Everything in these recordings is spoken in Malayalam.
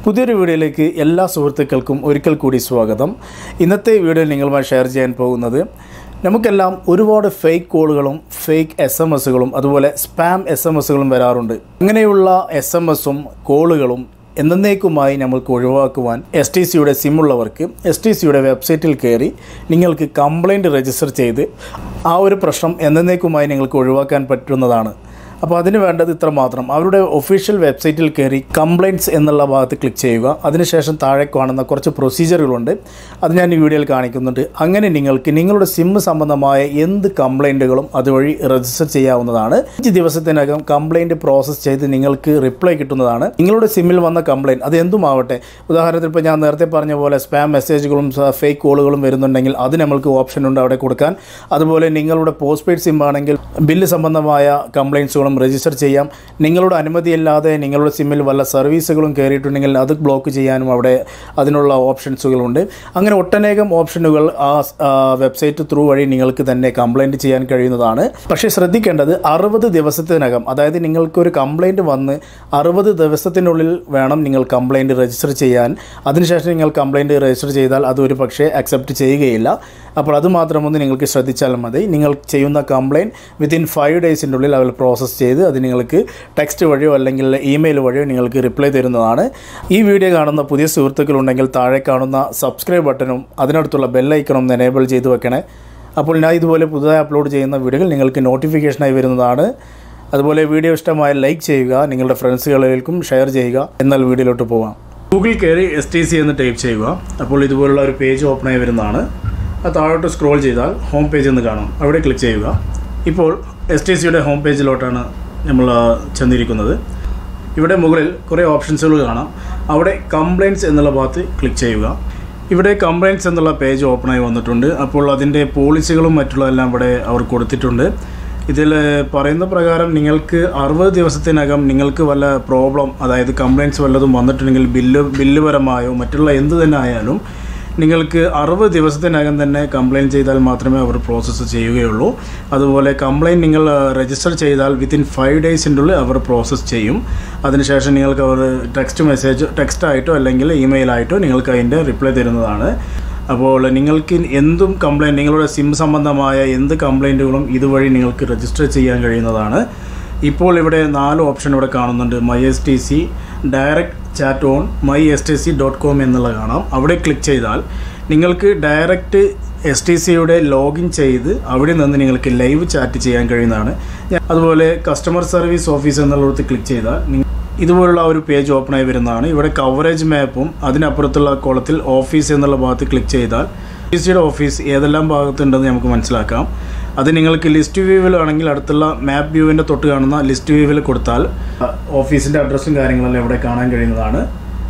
പുതിയൊരു വീഡിയോയിലേക്ക് എല്ലാ സുഹൃത്തുക്കൾക്കും ഒരിക്കൽ കൂടി സ്വാഗതം ഇന്നത്തെ വീഡിയോയിൽ നിങ്ങളുമായി ഷെയർ ചെയ്യാൻ പോകുന്നത് നമുക്കെല്ലാം ഒരുപാട് ഫേക്ക് കോളുകളും ഫേക്ക് എസ് എം എസുകളും അതുപോലെ സ്പാം എസ് എം എസുകളും വരാറുണ്ട് അങ്ങനെയുള്ള എസ് എം എസും കോളുകളും എന്നേക്കുമായി നമ്മൾക്ക് ഒഴിവാക്കുവാൻ എസ് ടി സിയുടെ സിം ഉള്ളവർക്ക് എസ് ടി സിയുടെ വെബ്സൈറ്റിൽ കയറി നിങ്ങൾക്ക് കംപ്ലൈൻറ്റ് രജിസ്റ്റർ ചെയ്ത് ആ ഒരു പ്രശ്നം എന്നേക്കുമായി നിങ്ങൾക്ക് ഒഴിവാക്കാൻ പറ്റുന്നതാണ് അപ്പോൾ അതിന് വേണ്ടത് ഇത്ര മാത്രം അവരുടെ ഒഫീഷ്യൽ വെബ്സൈറ്റിൽ കയറി കംപ്ലയിൻറ്റ്സ് എന്നുള്ള ഭാഗത്ത് ക്ലിക്ക് ചെയ്യുക അതിനുശേഷം താഴെ കാണുന്ന കുറച്ച് പ്രൊസീജിയറുകളുണ്ട് അത് ഞാൻ ഈ വീഡിയോയിൽ കാണിക്കുന്നുണ്ട് അങ്ങനെ നിങ്ങൾക്ക് നിങ്ങളുടെ സിം സംബന്ധമായ എന്ത് കംപ്ലൈൻറ്റുകളും അതുവഴി രജിസ്റ്റർ ചെയ്യാവുന്നതാണ് അഞ്ച് ദിവസത്തിനകം കംപ്ലൈൻറ്റ് പ്രോസസ്സ് ചെയ്ത് നിങ്ങൾക്ക് റിപ്ലൈ കിട്ടുന്നതാണ് നിങ്ങളുടെ സിമ്മിൽ വന്ന കംപ്ലയിൻറ്റ് അത് എന്തുമാവട്ടെ ഉദാഹരണത്തിന് ഇപ്പോൾ ഞാൻ നേരത്തെ പറഞ്ഞ പോലെ സ്പാം മെസ്സേജുകളും ഫേക്ക് കോളുകളും വരുന്നുണ്ടെങ്കിൽ അത് നമ്മൾക്ക് ഓപ്ഷൻ ഉണ്ട് അവിടെ കൊടുക്കാൻ അതുപോലെ നിങ്ങളുടെ പോസ്റ്റ് പെയ്ഡ് സിം ആണെങ്കിൽ ബില്ല് സംബന്ധമായ കംപ്ലയിൻസുകളും രജിസ്റ്റർ ചെയ്യാം നിങ്ങളുടെ അനുമതിയില്ലാതെ നിങ്ങളുടെ സിമ്മിൽ വല്ല സർവീസുകളും കയറിയിട്ടുണ്ടെങ്കിൽ അത് ബ്ലോക്ക് ചെയ്യാനും അവിടെ അതിനുള്ള ഓപ്ഷൻസുകളുണ്ട് അങ്ങനെ ഒട്ടനേകം ഓപ്ഷനുകൾ ആ ആ, വെബ്സൈറ്റ് ത്രൂ വഴി നിങ്ങൾക്ക് തന്നെ കംപ്ലയിൻറ്റ് ചെയ്യാൻ കഴിയുന്നതാണ് പക്ഷേ ശ്രദ്ധിക്കേണ്ടത് അറുപത് ദിവസത്തിനകം അതായത് നിങ്ങൾക്കൊരു കംപ്ലയിൻറ്റ് വന്ന് അറുപത് ദിവസത്തിനുള്ളിൽ വേണം നിങ്ങൾ കംപ്ലയിൻറ്റ് രജിസ്റ്റർ ചെയ്യാൻ അതിനുശേഷം നിങ്ങൾ കംപ്ലയിൻറ്റ് രജിസ്റ്റർ ചെയ്താൽ അത് ഒരു പക്ഷേ അക്സെപ്റ്റ് ചെയ്യുകയില്ല അപ്പോൾ അത് മാത്രം ഒന്ന് നിങ്ങൾക്ക് ശ്രദ്ധിച്ചാൽ മതി നിങ്ങൾ ചെയ്യുന്ന കംപ്ലയിൻറ്റ് വിത്തിൻ ഫൈവ് ഡേയ്സിൻ്റെ ഉള്ളിൽ അവർ പ്രോസസ്സ് ചെയ്ത് അത് നിങ്ങൾക്ക് ടെക്സ്റ്റ് വഴിയോ അല്ലെങ്കിൽ ഇമെയിൽ വഴിയോ നിങ്ങൾക്ക് റിപ്ലൈ തരുന്നതാണ് ഈ വീഡിയോ കാണുന്ന പുതിയ സുഹൃത്തുക്കളുണ്ടെങ്കിൽ താഴെ കാണുന്ന സബ്സ്ക്രൈബ് ബട്ടണും അതിനടുത്തുള്ള ബെല്ലൈക്കണും എനേബിൾ ചെയ്ത് വെക്കണേ അപ്പോൾ ഞാൻ ഇതുപോലെ പുതുതായി അപ്ലോഡ് ചെയ്യുന്ന വീഡിയോകൾ നിങ്ങൾക്ക് നോട്ടിഫിക്കേഷനായി വരുന്നതാണ് അതുപോലെ വീഡിയോ ഇഷ്ടമായ ലൈക്ക് ചെയ്യുക നിങ്ങളുടെ ഫ്രണ്ട്സുകളിലേക്കും ഷെയർ ചെയ്യുക എന്നാൽ വീഡിയോയിലോട്ട് പോകാം ഗൂഗിൾ കയറി എസ് ടി സി എന്ന് ടൈപ്പ് ചെയ്യുക അപ്പോൾ ഇതുപോലുള്ള ഒരു പേജ് ഓപ്പണായി വരുന്നതാണ് അത് താഴോട്ട് സ്ക്രോൾ ചെയ്താൽ ഹോം പേജ് എന്ന് കാണാം അവിടെ ക്ലിക്ക് ചെയ്യുക ഇപ്പോൾ എസ് ടി സിയുടെ ഹോം പേജിലോട്ടാണ് നമ്മൾ ആ, ചെന്നിരിക്കുന്നത് ഇവിടെ മുകളിൽ കുറേ ഓപ്ഷൻസുകൾ കാണാം അവിടെ കംപ്ലയിൻറ്റ്സ് എന്നുള്ള ഭാഗത്ത് ക്ലിക്ക് ചെയ്യുക ഇവിടെ കംപ്ലയിൻറ്റ്സ് എന്നുള്ള പേജ് ഓപ്പണായി വന്നിട്ടുണ്ട് അപ്പോൾ അതിൻ്റെ പോളിസികളും മറ്റുള്ളതെല്ലാം ഇവിടെ അവർ കൊടുത്തിട്ടുണ്ട് ഇതിൽ പറയുന്ന പ്രകാരം നിങ്ങൾക്ക് അറുപത് ദിവസത്തിനകം നിങ്ങൾക്ക് വല്ല പ്രോബ്ലം അതായത് കംപ്ലയിൻറ്റ്സ് വല്ലതും വന്നിട്ടുണ്ടെങ്കിൽ ബില്ല് ബില്ല് പരമായോ മറ്റുള്ള എന്ത് തന്നെ ആയാലും നിങ്ങൾക്ക് അറുപത് ദിവസത്തിനകം തന്നെ കംപ്ലയിൻറ്റ് ചെയ്താൽ മാത്രമേ അവർ പ്രോസസ്സ് ചെയ്യുകയുള്ളൂ അതുപോലെ കംപ്ലയിൻറ്റ് നിങ്ങൾ രജിസ്റ്റർ ചെയ്താൽ വിത്തിൻ ഫൈവ് ഡേയ്സിൻ്റെ ഉള്ളിൽ അവർ പ്രോസസ്സ് ചെയ്യും അതിനുശേഷം നിങ്ങൾക്ക് അവർ ടെക്സ്റ്റ് മെസ്സേജ് ടെക്സ്റ്റ് ആയിട്ടോ അല്ലെങ്കിൽ ഇമെയിൽ ആയിട്ടോ നിങ്ങൾക്ക് അതിൻ്റെ റിപ്ലൈ തരുന്നതാണ് അപ്പോൾ നിങ്ങൾക്ക് എന്തും കംപ്ലയിൻറ്റ് നിങ്ങളുടെ സിം സംബന്ധമായ എന്ത് കംപ്ലയിൻറ്റുകളും ഇതുവഴി നിങ്ങൾക്ക് രജിസ്റ്റർ ചെയ്യാൻ കഴിയുന്നതാണ് ഇപ്പോൾ ഇവിടെ നാല് ഓപ്ഷൻ ഇവിടെ കാണുന്നുണ്ട് my S T C direct chat on my S T C dot com എന്നുള്ള കാണാം അവിടെ ക്ലിക്ക് ചെയ്താൽ നിങ്ങൾക്ക് ഡയറക്റ്റ് എസ് ടി സിയുടെ ലോഗിൻ ചെയ്ത് അവിടെ നിന്ന് നിങ്ങൾക്ക് ലൈവ് ചാറ്റ് ചെയ്യാൻ കഴിയുന്നതാണ് ഞാൻ- അതുപോലെ കസ്റ്റമർ സർവീസ് ഓഫീസ് എന്നുള്ളിടത്ത് ക്ലിക്ക് ചെയ്താൽ നിങ്ങൾ ഇതുപോലുള്ള ഒരു പേജ് ഓപ്പൺ ആയി വരുന്നതാണ് ഇവിടെ കവറേജ് മാപ്പും അതിനപ്പുറത്തുള്ള കോളത്തിൽ ഓഫീസ് എന്നുള്ള ഭാഗത്ത് ക്ലിക്ക് ചെയ്താൽ പി സിയുടെ ഓഫീസ് ഏതെല്ലാം ഭാഗത്തുണ്ടെന്ന് നമുക്ക് മനസ്സിലാക്കാം അത് നിങ്ങൾക്ക് ലിസ്റ്റ് വ്യൂവിലാണെങ്കിൽ അടുത്തുള്ള മാപ്പ് വ്യൂവിൻ്റെ തൊട്ട് കാണുന്ന ലിസ്റ്റ് വ്യൂവിൽ കൊടുത്താൽ ഓഫീസിൻ്റെ അഡ്രസ്സും കാര്യങ്ങളെല്ലാം ഇവിടെ കാണാൻ കഴിയുന്നതാണ്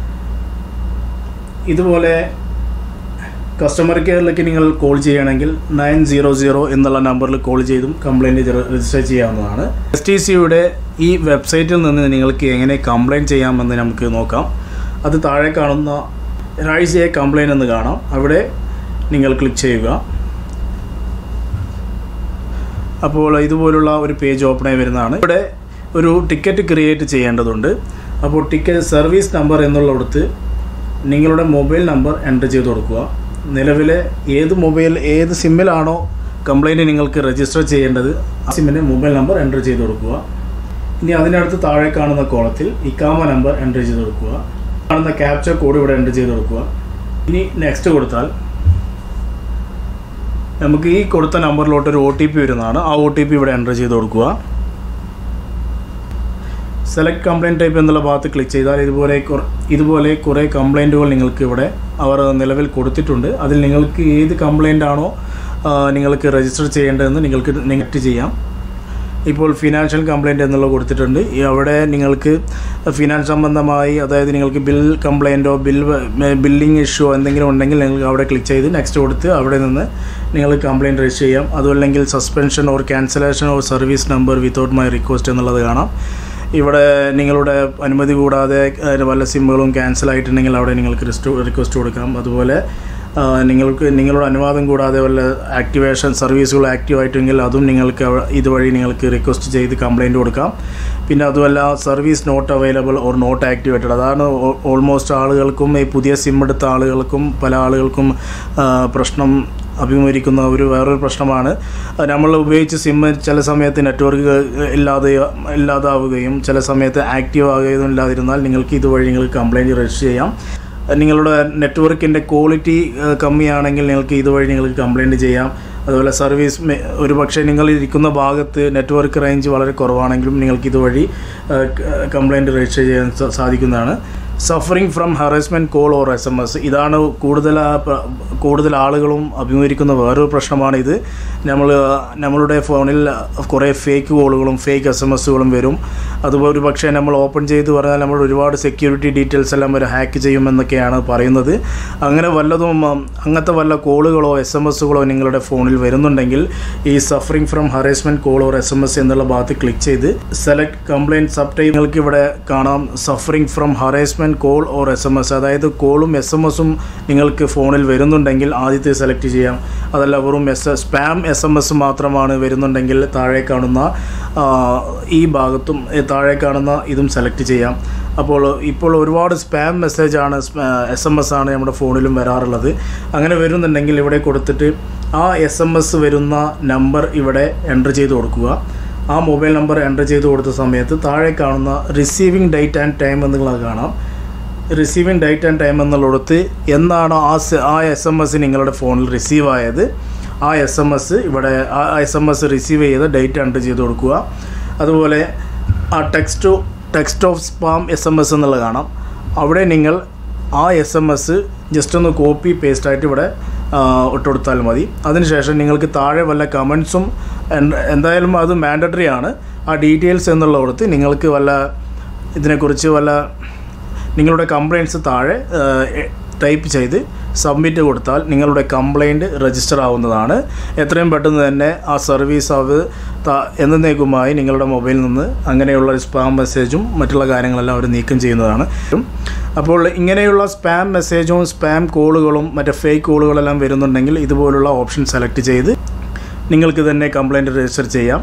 ഇതുപോലെ കസ്റ്റമർ കെയറിലേക്ക് നിങ്ങൾ കോൾ ചെയ്യുകയാണെങ്കിൽ നയൻ സീറോ സീറോ എന്നുള്ള നമ്പറിൽ കോൾ ചെയ്തും കംപ്ലയിൻറ്റ് രജിസ്റ്റർ ചെയ്യാവുന്നതാണ് എസ് ടി സിയുടെ ഈ വെബ്സൈറ്റിൽ നിന്ന് നിങ്ങൾക്ക് എങ്ങനെ കംപ്ലയിൻറ്റ് ചെയ്യാമെന്ന് നമുക്ക് നോക്കാം അത് താഴെ കാണുന്ന റൈസ് എ കംപ്ലയിൻ്റ് എന്ന് കാണാം അവിടെ നിങ്ങൾ ക്ലിക്ക് ചെയ്യുക അപ്പോൾ ഇതുപോലുള്ള ഒരു പേജ് ഓപ്പണായി വരുന്നതാണ് ഇവിടെ ഒരു ടിക്കറ്റ് ക്രിയേറ്റ് ചെയ്യേണ്ടതുണ്ട് അപ്പോൾ ടിക്കറ്റ് സർവീസ് നമ്പർ എന്നുള്ളിടത്ത് നിങ്ങളുടെ മൊബൈൽ നമ്പർ എൻ്റർ ചെയ്ത് കൊടുക്കുക നിലവിലെ ഏത് മൊബൈൽ ഏത് സിമ്മിലാണോ കംപ്ലൈൻറ്റ് നിങ്ങൾക്ക് രജിസ്റ്റർ ചെയ്യേണ്ടത് ആ സിമ്മിൻ്റെ മൊബൈൽ നമ്പർ എൻ്റർ ചെയ്ത് കൊടുക്കുക ഇനി അതിനടുത്ത് താഴെ കാണുന്ന കോളത്തിൽ ഇക്കാമ നമ്പർ എൻ്റർ ചെയ്ത് കൊടുക്കുക കാണുന്ന ക്യാപ്ചർ കോഡ് ഇവിടെ എൻ്റർ ചെയ്ത് കൊടുക്കുക ഇനി നെക്സ്റ്റ് കൊടുത്താൽ നമുക്ക് ഈ കൊടുത്ത നമ്പറിലോട്ട് ഒരു ഒ ടി പി വരുന്നതാണ് ആ ഒ ടി പി ഇവിടെ എൻ്റർ ചെയ്ത് കൊടുക്കുക സെലക്ട് കംപ്ലയിൻറ്റ് ടൈപ്പ് എന്നുള്ള ഭാഗത്ത് ക്ലിക്ക് ചെയ്താൽ ഇതുപോലെ കുറ- ഇതുപോലെ കുറേ കംപ്ലയിൻറ്റുകൾ നിങ്ങൾക്ക് ഇവിടെ അവർ നിലവിൽ കൊടുത്തിട്ടുണ്ട് അതിൽ നിങ്ങൾക്ക് ഏത് കംപ്ലയിൻ്റ് ആണോ ആ, നിങ്ങൾക്ക് രജിസ്റ്റർ ചെയ്യേണ്ടതെന്ന് നിങ്ങൾക്ക് നെഗറ്റ് ചെയ്യാം ഇപ്പോൾ ഫിനാൻഷ്യൽ കംപ്ലയിൻ്റ് എന്നുള്ളത് കൊടുത്തിട്ടുണ്ട് ഈ അവിടെ നിങ്ങൾക്ക് ഫിനാൻസ് സംബന്ധമായി അതായത് നിങ്ങൾക്ക് ബിൽ കംപ്ലയിൻറ്റോ ബിൽ ബില്ലിംഗ് ഇഷ്യൂ എന്തെങ്കിലും ഉണ്ടെങ്കിൽ നിങ്ങൾക്ക് അവിടെ ക്ലിക്ക് ചെയ്ത് നെക്സ്റ്റ് കൊടുത്ത് അവിടെ നിന്ന് നിങ്ങൾ കംപ്ലയിൻറ്റ് രജിസ്റ്റർ ചെയ്യാം അതുമല്ലെങ്കിൽ suspension or cancellation or service number without my request എന്നുള്ളത് കാണാം ഇവിടെ നിങ്ങളുടെ അനുമതി കൂടാതെ ഏഹ്, വല്ല സിമ്മുകളും ക്യാൻസൽ ആയിട്ടുണ്ടെങ്കിൽ അവിടെ നിങ്ങൾക്ക് റിസ്റ്റ് റിക്വസ്റ്റ് കൊടുക്കാം അതുപോലെ ആ, നിങ്ങൾക്ക് നിങ്ങളുടെ അനുവാദം കൂടാതെ വല്ല ആക്ടിവേഷൻ സർവീസുകൾ ആക്റ്റീവ് ആയിട്ടെങ്കിൽ അതും നിങ്ങൾക്ക് അവ- ഇതുവഴി നിങ്ങൾക്ക് റിക്വസ്റ്റ് ചെയ്ത് കംപ്ലയിൻറ്റ് കൊടുക്കാം പിന്നെ അതുമല്ല service not available or not activated അതാണ് ഓൾമോസ്റ്റ് ആളുകൾക്കും ഈ പുതിയ സിം എടുത്ത ആളുകൾക്കും പല ആളുകൾക്കും ആ, പ്രശ്നം അഭിമുഖീകരിക്കുന്ന ഒരു വേറൊരു പ്രശ്നമാണ് അത് നമ്മൾ ഉപയോഗിച്ച് സിം ചില സമയത്ത് നെറ്റ്വർക്ക് ഇല്ലാതെ ഇല്ലാതാവുകയും ചില സമയത്ത് ആക്റ്റീവ് ആകുകയും ഇല്ലാതിരുന്നാൽ നിങ്ങൾക്ക് ഇതുവഴി നിങ്ങൾക്ക് കംപ്ലയിൻറ്റ് രജിസ്റ്റർ ചെയ്യാം നിങ്ങളുടെ നെറ്റ്വർക്കിൻ്റെ ക്വാളിറ്റി കമ്മിയാണെങ്കിൽ നിങ്ങൾക്ക് ഇതുവഴി നിങ്ങൾക്ക് കംപ്ലയിൻറ്റ് ചെയ്യാം അതുപോലെ സർവീസ് മെ- ഒരു പക്ഷേ നിങ്ങൾ ഇരിക്കുന്ന ഭാഗത്ത് നെറ്റ്വർക്ക് റേഞ്ച് വളരെ കുറവാണെങ്കിലും നിങ്ങൾക്ക് ഇതുവഴി കംപ്ലയിൻറ്റ് രജിസ്റ്റർ ചെയ്യാൻ സ- സാധിക്കുന്നതാണ് suffering from harassment call or S M S ഇതാണ് കൂടുതൽ ആ പ്ര- കൂടുതൽ ആളുകളും അഭിമുഖീകരിക്കുന്ന വേറൊരു പ്രശ്നമാണ് ഇത് നമ്മൾ നമ്മളുടെ ഫോണിൽ കുറേ ഫേക്ക് കോളുകളും ഫേക്ക് എസ് എം എസുകളും വരും അതുപോലെ ഒരു പക്ഷേ നമ്മൾ ഓപ്പൺ ചെയ്ത് പറഞ്ഞാൽ നമ്മൾ ഒരുപാട് സെക്യൂരിറ്റി ഡീറ്റെയിൽസ് എല്ലാം ഒരു ഹാക്ക് ചെയ്യുമെന്നൊക്കെയാണ് പറയുന്നത് അങ്ങനെ വല്ലതും ഉം, അങ്ങനത്തെ വല്ല കോളുകളോ എസ് എം എസുകളോ നിങ്ങളുടെ ഫോണിൽ വരുന്നുണ്ടെങ്കിൽ ഈ suffering from harassment call or S M S എന്നുള്ള ഭാഗത്ത് ക്ലിക്ക് ചെയ്ത് സെലക്ട് കംപ്ലയിൻറ്റ് സബ് ടൈപ്പ് നിങ്ങൾക്ക് ഇവിടെ കാണാം suffering from harassment call or S M S അതായത് കോളും എസ് എം എസും നിങ്ങൾക്ക് ഫോണിൽ വരുന്നുണ്ടെങ്കിൽ ആദ്യത്തെ സെലക്ട് ചെയ്യാം അതല്ല വെറും S spam S M S മാത്രമാണ് വരുന്നുണ്ടെങ്കിൽ താഴെ കാണുന്ന ആ, ഈ ഭാഗത്തും ഏ, താഴെ കാണുന്ന ഇതും സെലക്ട് ചെയ്യാം അപ്പോൾ ഇപ്പോൾ ഒരുപാട് സ്പാം മെസ്സേജാണ് എസ് എം എസ് ആണ് നമ്മുടെ ഫോണിലും വരാറുള്ളത് അങ്ങനെ വരുന്നുണ്ടെങ്കിൽ ഇവിടെ കൊടുത്തിട്ട് ആ എസ് എം എസ് വരുന്ന നമ്പർ ഇവിടെ എൻ്റർ ചെയ്ത് കൊടുക്കുക ആ മൊബൈൽ നമ്പർ എൻ്റർ ചെയ്ത് കൊടുത്ത സമയത്ത് താഴെ കാണുന്ന റിസീവിംഗ് ഡേറ്റ് ആൻഡ് ടൈം എന്നുള്ളത് കാണാം റിസീവിംഗ് ഡേറ്റ് ആൻഡ് ടൈം എന്നുള്ളിടത്ത് എന്നാണോ ആ സ- ആ എസ് എം എസ് നിങ്ങളുടെ ഫോണിൽ റിസീവ് ആയത് ആ എസ് എം എസ് ഇവിടെ ആ എസ് എം എസ് റിസീവ് ചെയ്ത ഡേറ്റ് എൻ്റർ ചെയ്ത് കൊടുക്കുക അതുപോലെ ആ text text of spam S M S എന്നുള്ളത് കാണാം അവിടെ നിങ്ങൾ ആ എസ് എം എസ് ജസ്റ്റ് ഒന്ന് കോപ്പി പേസ്റ്റ് ആയിട്ട് ഇവിടെ ആ, ഇട്ട് കൊടുത്താൽ മതി അതിനുശേഷം നിങ്ങൾക്ക് താഴെ വല്ല കമൻസും എന്തായാലും അത് മാൻഡറ്ററി ആണ് ആ ഡീറ്റെയിൽസ് എന്നുള്ള കൊടുത്ത് നിങ്ങൾക്ക് വല്ല ഇതിനെക്കുറിച്ച് വല്ല നിങ്ങളുടെ കംപ്ലയിൻറ്റ്സ് താഴെ ടൈപ്പ് ചെയ്ത് സബ്മിറ്റ് കൊടുത്താൽ നിങ്ങളുടെ കംപ്ലയിൻറ്റ് രജിസ്റ്റർ ആവുന്നതാണ് എത്രയും പെട്ടെന്ന് തന്നെ ആ സർവീസ് അത് ത- എന്നേക്കുമായി നിങ്ങളുടെ മൊബൈലിൽ നിന്ന് അങ്ങനെയുള്ള സ്പാം മെസ്സേജും മറ്റുള്ള കാര്യങ്ങളെല്ലാം അവർ നീക്കം ചെയ്യുന്നതാണ് അപ്പോൾ ഇങ്ങനെയുള്ള സ്പാം മെസ്സേജും സ്പാം കോളുകളും മറ്റേ ഫേക്ക് കോളുകളെല്ലാം വരുന്നുണ്ടെങ്കിൽ ഇതുപോലുള്ള ഓപ്ഷൻ സെലക്ട് ചെയ്ത് നിങ്ങൾക്ക് തന്നെ കംപ്ലയിൻറ്റ് രജിസ്റ്റർ ചെയ്യാം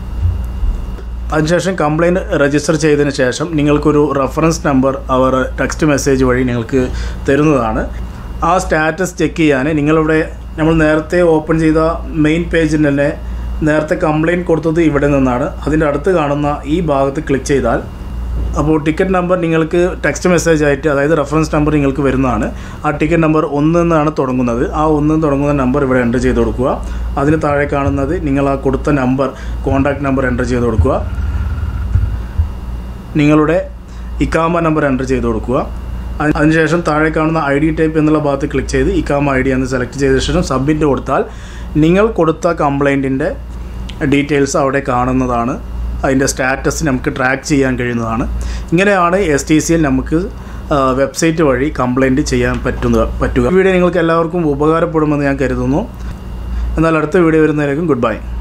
അതിനുശേഷം കംപ്ലയിൻറ്റ് രജിസ്റ്റർ ചെയ്തതിന് ശേഷം നിങ്ങൾക്കൊരു റെഫറൻസ് നമ്പർ അവർ ടെക്സ്റ്റ് മെസ്സേജ് വഴി നിങ്ങൾക്ക് തരുന്നതാണ് ആ സ്റ്റാറ്റസ് ചെക്ക് ചെയ്യാൻ നിങ്ങളിവിടെ നമ്മൾ നേരത്തെ ഓപ്പൺ ചെയ്ത മെയിൻ പേജിൽ തന്നെ നേരത്തെ കംപ്ലയിൻറ്റ് കൊടുത്തത് ഇവിടെ നിന്നാണ് അതിൻ്റെ അടുത്ത് കാണുന്ന ഈ ഭാഗത്ത് ക്ലിക്ക് ചെയ്താൽ അപ്പോൾ ടിക്കറ്റ് നമ്പർ നിങ്ങൾക്ക് ടെക്സ്റ്റ് മെസ്സേജ് ആയിട്ട് അതായത് റെഫറൻസ് നമ്പർ നിങ്ങൾക്ക് വരുന്നതാണ് ആ ടിക്കറ്റ് നമ്പർ ഒന്ന് എന്നാണ് തുടങ്ങുന്നത് ആ ഒന്ന് തുടങ്ങുന്ന നമ്പർ ഇവിടെ എൻ്റർ ചെയ്ത് കൊടുക്കുക അതിന് താഴെ കാണുന്നത് നിങ്ങൾ ആ കൊടുത്ത നമ്പർ കോൺടാക്ട് നമ്പർ എൻ്റർ ചെയ്ത് കൊടുക്കുക നിങ്ങളുടെ ഇക്കാമ നമ്പർ എൻ്റർ ചെയ്ത് കൊടുക്കുക അതിന് അതിനുശേഷം താഴെ കാണുന്ന ഐ ഡി ടൈപ്പ് എന്നുള്ള ഭാഗത്ത് ക്ലിക്ക് ചെയ്ത് ഇക്കാമ ഐ ഡി എന്ന് സെലക്ട് ചെയ്ത ശേഷം സബ്മിറ്റ് കൊടുത്താൽ നിങ്ങൾ കൊടുത്ത കംപ്ലൈൻറ്റിൻ്റെ ഡീറ്റെയിൽസ് അവിടെ കാണുന്നതാണ് അതിൻ്റെ സ്റ്റാറ്റസ് നമുക്ക് ട്രാക്ക് ചെയ്യാൻ കഴിയുന്നതാണ് ഇങ്ങനെയാണ് എസ് ടി സിയിൽ നമുക്ക് വെബ്സൈറ്റ് വഴി കംപ്ലൈൻറ്റ് ചെയ്യാൻ പറ്റുന്നത് പറ്റുക ഈ വീഡിയോ നിങ്ങൾക്ക് എല്ലാവർക്കും ഉപകാരപ്പെടുമെന്ന് ഞാൻ കരുതുന്നു എന്നാൽ അടുത്ത വീഡിയോ വരുന്നതിലേക്കും ഗുഡ് ബൈ